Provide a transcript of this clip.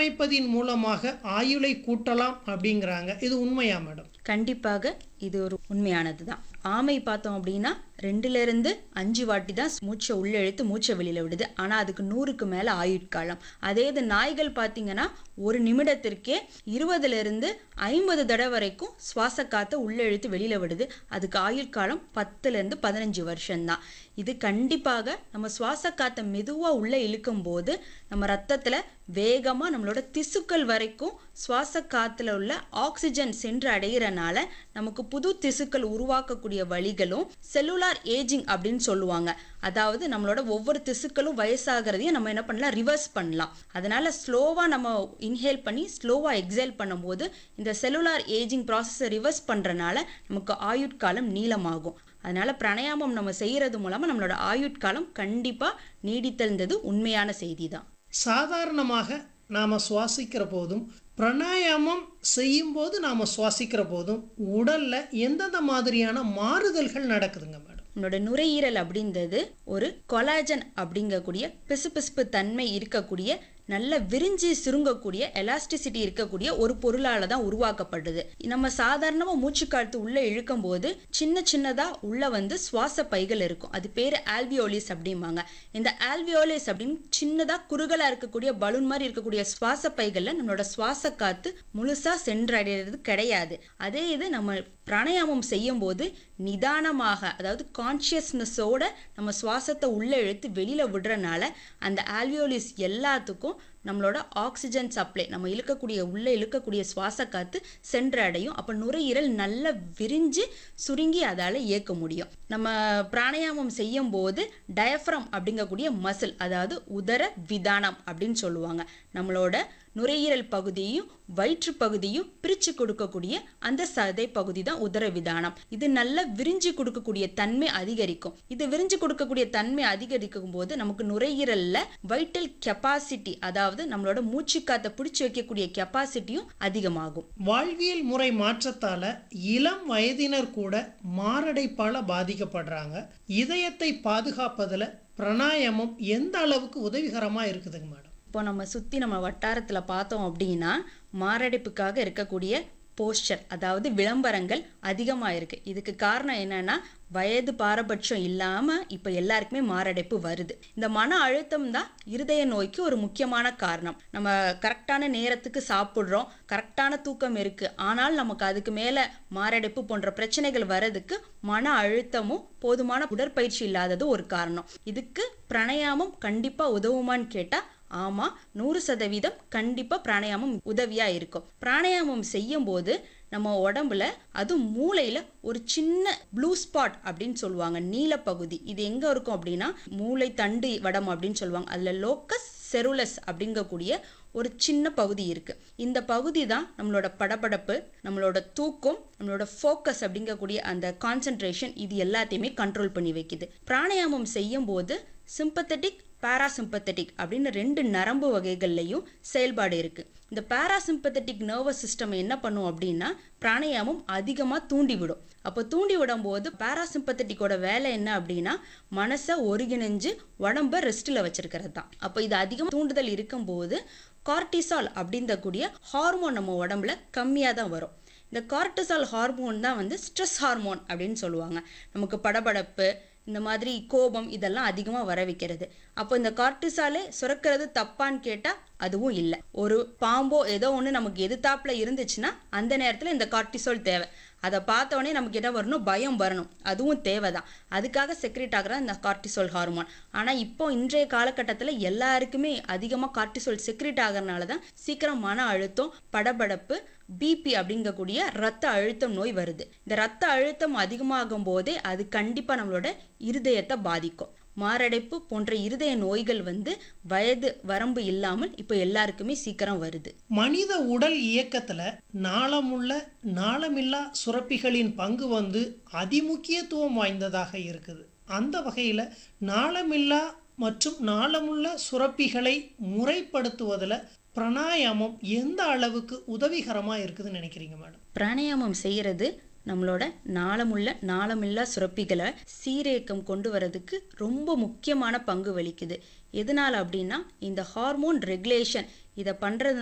அமைப்பதின் மூலமாக ஆயுளை கூட்டலாம் அப்படிங்கிறாங்க இது உண்மையா மேடம் கண்டிப்பாக இது ஒரு உண்மையானது தான் ஆமை பார்த்தோம் அப்படின்னா ரெண்டுல இருந்து அஞ்சு வாட்டி தான் மூச்சை உள்ள இழுத்து மூச்சை வெளியில விடுது ஆனா அதுக்கு நூறுக்கு மேல ஆயுட்காலம் அதே இது நாய்கள் பார்த்தீங்கன்னா ஒரு நிமிடத்திற்கே இருபதுல இருந்து ஐம்பது தடவை வரைக்கும் சுவாச காத்தை உள்ள இழுத்து வெளியில விடுது அதுக்கு ஆயுட்காலம் பத்துல இருந்து பதினஞ்சு வருஷம்தான் இது கண்டிப்பாக நம்ம சுவாச காத்தை மெதுவா உள்ள இழுக்கும் போது நம்ம ரத்தத்துல வேகமா நம்மளோட திசுக்கள் வரைக்கும் சுவாச காத்துல உள்ள ஆக்சிஜன் சென்று அடையிறனால நமக்கு புது திசுக்கள் உருவாக்கக்கூடிய வழிகளும் செல்லுலார் ஏஜிங் அப்படின்னு சொல்லுவாங்க அதாவது நம்மளோட ஒவ்வொரு திசுக்களும் வயசாகிறதையும் நம்ம என்ன பண்ணலாம் ரிவர்ஸ் பண்ணலாம் அதனால ஸ்லோவா நம்ம இன்ஹேல் பண்ணி ஸ்லோவா எக்ஸேல் பண்ணும்போது இந்த செல்லுலார் ஏஜிங் ப்ராசஸை ரிவர்ஸ் பண்றனால நமக்கு ஆயுட்காலம் நீளமாகும் அதனால பிராணாயாமம் நம்ம செய்யறது மூலமா நம்மளோட ஆயுட்காலம் கண்டிப்பா நீடித்தல்ன்றது உண்மையான செய்தி தான் சாதாரணமாக நாம் சுவாசிக்கிற போதும் பிராணாயாமம் செய்யும்போது நாம் சுவாசிக்கிற போதும் உடல்ல எந்தெந்த மாதிரியான மாறுதல்கள் நடக்குதுங்க மேடம் நம்மளோட நுரையீரல் அப்படின்றது ஒரு கொலாஜன் அப்படிங்கக்கூடிய பிசுபிசுப்பு தன்மை இருக்கக்கூடிய நல்ல விரிஞ்சு சுருங்கக்கூடிய எலாஸ்டிசிட்டி இருக்கக்கூடிய ஒரு பொருளால தான் உருவாக்கப்படுது நம்ம சாதாரணமா மூச்சு காத்து உள்ள இழுக்கும் போது சின்ன சின்னதா உள்ள வந்து சுவாச பைகள் இருக்கும் அது பேரு ஆல்வியோலிஸ் அப்படிம்பாங்க இந்த ஆல்வியோலிஸ் அப்படின்னு சின்னதா குறுகலா இருக்கக்கூடிய பலூன் மாதிரி இருக்கக்கூடிய சுவாச பைகள்ல நம்மளோட சுவாச காத்து முழுசா சென்றடைகிறது கிடையாது அதே இது நம்ம பிராணாயாமம் செய்யும் போது நிதானமாக அதாவது கான்சியஸ்னஸோட நம்ம சுவாசத்தை உள்ள இழுத்து வெளியில விடுறனால அந்த ஆல்வியோலிஸ் எல்லாத்துக்கும் நம்மளோட ஆக்சிஜன் சப்ளை நம்ம இழுக்கக்கூடிய உள்ள இழுக்கக்கூடிய சுவாச காத்து சென்றடையும் அப்ப நுரையீரல் நல்லா விரிஞ்சு சுருங்கி அதால இயக்க முடியும் நம்ம பிராணாயாமம் செய்யும் போது டயஃப்ரம் அப்படிங்கக்கூடிய மசில் அதாவது உதர விதானம் அப்படின்னு சொல்லுவாங்க நம்மளோட நுரையீரல் பகுதியையும் வயிற்று பகுதியும் பிரிச்சு கொடுக்கக்கூடிய அந்த சதை பகுதி தான் உதர விதானம் இது நல்லா விரிஞ்சு கொடுக்கக்கூடிய தன்மை அதிகரிக்கும் இது விரிஞ்சு கொடுக்கக்கூடிய தன்மை அதிகரிக்கும் போது நமக்கு நுரையீரல்ல வைட்டல் கெப்பாசிட்டி அதாவது நம்மளோட மூச்சு காத்தை பிடிச்சு வைக்கக்கூடிய கெப்பாசிட்டியும் அதிகமாகும் வாழ்வியல் முறை மாற்றத்தால இளம் வயதினர் கூட மாரடைப்பால பாதிக்கப்படுறாங்க இதயத்தை பாதுகாப்பதுல பிராணாயாமம் எந்த அளவுக்கு உதவிகரமா இருக்குதுங்க மேடம் இப்போ நம்ம சுத்தி நம்ம வட்டாரத்துல பார்த்தோம் அப்படின்னா மாரடைப்புக்காக இருக்கக்கூடிய போஸ்டர் அதாவது விளம்பரங்கள் அதிகமா இருக்கு இதுக்கு காரணம் என்னன்னா வயது பாரபட்சம் இல்லாம இப்ப எல்லாருக்குமே மாரடைப்பு வருது இந்த மன அழுத்தம் தான் இருதய நோய்க்கு ஒரு முக்கியமான காரணம் நம்ம கரெக்டான நேரத்துக்கு சாப்பிடுறோம் கரெக்டான தூக்கம் இருக்கு ஆனால் நமக்கு அதுக்கு மேல மாரடைப்பு போன்ற பிரச்சனைகள் வர்றதுக்கு மன அழுத்தமும் போதுமான உடற்பயிற்சி இல்லாதது ஒரு காரணம் இதுக்கு பிராணாயாமம் கண்டிப்பா உதவுமான்னு கேட்டா ஆமா நூறு சதவீதம் கண்டிப்பா பிராணாயாமம் உதவியா இருக்கும் பிராணாயாமம் செய்யும் போது நம்ம உடம்புல அதுவும் மூளையில ஒரு சின்ன ப்ளூ ஸ்பாட் அப்படின்னு சொல்லுவாங்க நீல பகுதி இது எங்க இருக்கும் அப்படின்னா மூளை தண்டு வடம் அப்படின்னு சொல்லுவாங்க அதுல லோக்கஸ் செருலஸ் அப்படிங்கக்கூடிய ஒரு சின்ன பகுதி இருக்கு இந்த பகுதி தான் நம்மளோட படபடப்பு நம்மளோட தூக்கம் நம்மளோட ஃபோக்கஸ் அப்படிங்கக்கூடிய அந்த கான்சென்ட்ரேஷன் இது எல்லாத்தையுமே கண்ட்ரோல் பண்ணி வைக்குது பிராணாயாமம் செய்யும் போது சிம்பத்தட்டிக் பாராசிம்பத்தட்டிக் அப்படின்னு ரெண்டு நரம்பு வகைகள்லையும் செயல்பாடு இருக்கு இந்த பாராசிம்பத்தட்டிக் நர்வஸ் சிஸ்டம் என்ன பண்ணும் அப்படின்னா பிராணாயாமம் அதிகமா தூண்டி விடும் அப்போ தூண்டி விடும் போது பாராசிம்பத்தட்டிக்கோட வேலை என்ன அப்படின்னா மனசை ஒருங்கிணைஞ்சு உடம்ப ரெஸ்ட்ல வச்சிருக்கிறது தான் அப்போ இது அதிகம் தூண்டுதல் இருக்கும்போது கார்டிசால் அப்படிங்கக்கூடிய ஹார்மோன் நம்ம உடம்புல கம்மியா தான் வரும் இந்த கார்டிசால் ஹார்மோன் தான் வந்து ஸ்ட்ரெஸ் ஹார்மோன் அப்படின்னு சொல்லுவாங்க நமக்கு படபடப்பு இந்த மாதிரி கோபம் இதெல்லாம் அதிகமா வர வைக்கிறது அப்போ இந்த கார்டிசாலே சுரக்கிறது தப்பான்னு கேட்டா அதுவும் இல்லை ஒரு பாம்போ ஏதோ ஒண்ணு நமக்கு எதிர்த்தாப்புல இருந்துச்சுன்னா அந்த நேரத்துல இந்த கார்டிசோல் தேவை அதை பார்த்த உடனே நமக்கு என்ன வரணும் பயம் வரணும் அதுவும் தேவைதான் அதுக்காக செக்ரேட் ஆகிற இந்த கார்டிசோல் ஹார்மோன் ஆனா இப்போ இன்றைய காலகட்டத்துல எல்லாருக்குமே அதிகமா கார்டிசோல் செக்ரேட் ஆகிறதுனால தான் சீக்கிரம் மன அழுத்தம் படபடப்பு பிபி அப்படிங்கக்கூடிய ரத்த அழுத்தம் நோய் வருது இந்த ரத்த அழுத்தம் அதிகமாகும் போதே அது கண்டிப்பா நம்மளோட இருதயத்தை பாதிக்கும் மாரடைப்பு போன்ற இருதய நோய்கள் வந்து வயது வரம்பு இல்லாமல் இப்போ எல்லாருக்குமே சீக்கிரம் வருது மனித உடல் இயக்கத்துல நாளமுள்ள நாளமில்லா சுரப்பிகளின் பங்கு வந்து அதிமுக்கியத்துவம் வாய்ந்ததாக இருக்குது அந்த வகையில நாளமில்லா மற்றும் நாளமுள்ள சுரப்பிகளை முறைப்படுத்துவதில் பிராணாயாமம் எந்த அளவுக்கு உதவிகரமா இருக்குதுன்னு நினைக்கிறீங்க மேடம் பிராணாயாமம் செய்யறது நம்மளோட நாளமுள்ள நாளமில்லா சுரப்பிகளை சீரேக்கம் கொண்டு வரதுக்கு ரொம்ப முக்கியமான பங்கு வகிக்குது எதனால அப்படின்னா இந்த ஹார்மோன் ரெகுலேஷன் இதை பண்றது